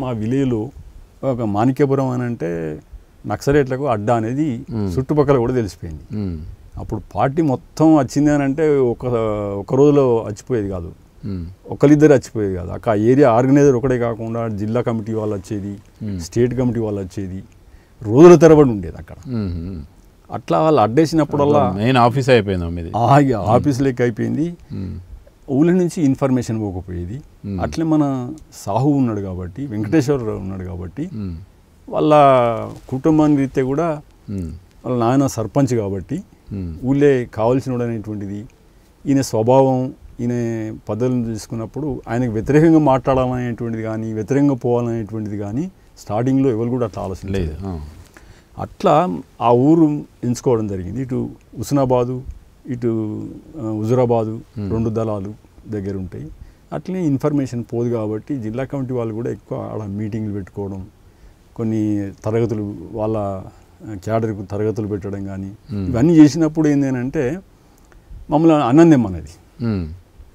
మా విలేజ్లో ఒక మాణిక్యపురం అని అంటే నక్సలేట్లకు అడ్డా అనేది చుట్టుపక్కల కూడా తెలిసిపోయింది ఉమ్, అప్పుడు పార్టీ మొత్తం వచ్చింది అని అంటే ఒక ఒక రోజులో వచ్చిపోయేది కాదు ఉమ్, ఒకరిద్దరు వచ్చిపోయేది కాదు అక్కడ ఏరియా ఆర్గనైజర్ ఒకటే కాకుండా జిల్లా కమిటీ వాళ్ళు వచ్చేది Hmm. స్టేట్ కమిటీ వాళ్ళు వచ్చేది రోజుల తరబడి ఉండేది అక్కడ ఉమ్, ఉమ్. అట్లా వాళ్ళు అడ్డేసినప్పుడల్లా మెయిన్ ఆఫీస్ అయిపోయింది మీది ఆగి ఆఫీస్ లెక్క అయిపోయింది ఉమ్, ఊళ్ళ నుంచి ఇన్ఫర్మేషన్ పోకపోయేది Hmm. అట్లే మన సాహు ఉన్నాడు కాబట్టి వెంకటేశ్వరరావు ఉన్నాడు కాబట్టి ఉమ్, వాళ్ళ కుటుంబాన్ని రీత్యా కూడా ఉమ్, వాళ్ళ నాయన సర్పంచ్ కాబట్టి ఉమ్, ఊళ్ళే కావాల్సిన అనేటువంటిది ఈయన స్వభావం ఈయన పద్ధతులను తీసుకున్నప్పుడు ఆయనకు వ్యతిరేకంగా మాట్లాడాలనేటువంటిది కానీ వ్యతిరేకంగా పోవాలనేటువంటిది కానీ స్టార్టింగ్లో ఎవరు కూడా అట్లా ఆలోచన లేదు ఆ, అట్లా ఆ ఊరు ఎంచుకోవడం జరిగింది ఇటు హుస్నాబాదు ఇటు ఆ, హుజురాబాదు రెండు దళాలు దగ్గర ఉంటాయి అట్లనే ఇన్ఫర్మేషన్ పోదు కాబట్టి జిల్లా కమిటీ వాళ్ళు కూడా ఎక్కువ ఆడ మీటింగ్లు పెట్టుకోవడం కొన్ని తరగతులు వాళ్ళ క్యాడర్కు తరగతులు పెట్టడం కానీ Hmm. ఇవన్నీ చేసినప్పుడు ఏంటంటే మమ్మల్ని అన్నం తెమ్మన్నది ఉమ్,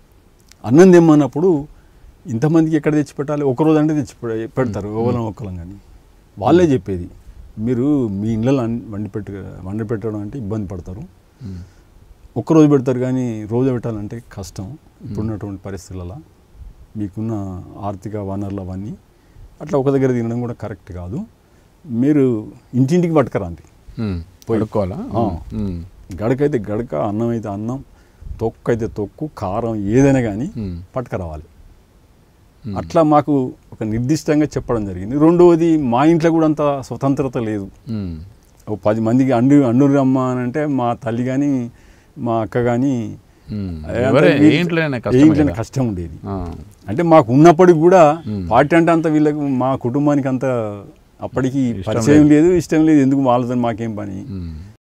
అన్నం తెమ్మన్నప్పుడు ఇంతమందికి ఎక్కడ తెచ్చి పెట్టాలి ఒకరోజు అంటే తెచ్చి పె- పెడతారు ఓవలం ఒక్కలం కానీ వాళ్ళే చెప్పేది మీరు మీ ఇళ్ళలో అన్- వండి పెట్ట వండి పెట్టడం అంటే ఇబ్బంది పడతారు ఉమ్, ఒక్కరోజు పెడతారు కానీ రోజు పెట్టాలంటే కష్టం ఇప్పుడున్నటువంటి పరిస్థితులలో మీకున్న ఆర్థిక వనరులు అవన్నీ అట్లా ఒక దగ్గర తినడం కూడా కరెక్ట్ కాదు మీరు ఇంటింటికి పట్టుకరాండి ఉమ్, పోయి. పడుకోవాలా ఆ. ఉమ్, గడకైతే గడక అన్నం అయితే అన్నం తొక్కు అయితే తొక్కు కారం ఏదైనా కానీ ఉమ్, పట్టుకరావాలి ఉమ్. అట్లా మాకు ఒక నిర్దిష్టంగా చెప్పడం జరిగింది రెండవది మా ఇంట్లో కూడా అంత స్వతంత్రత లేదు ఉమ్, ఒక పది మందికి అండు అండూరు అమ్మ అని అంటే మా తల్లి కానీ మా అక్క కానీ ఉమ్. ఎవరే ఏ ఇంట్లోనే కష్టమే ఇంట్లోనే కదా. కష్టం ఉండేది ఆ, అంటే మాకు ఉన్నప్పటికి కూడా మ్మ్. పార్టీ అంటే అంత వీళ్ళకి మా కుటుంబానికి అంత అప్పటికి ఇష్టం పరిచయం లేదు ఇష్టం లేదు ఎందుకు వాళ్ళతో మాకేం పని ఉమ్,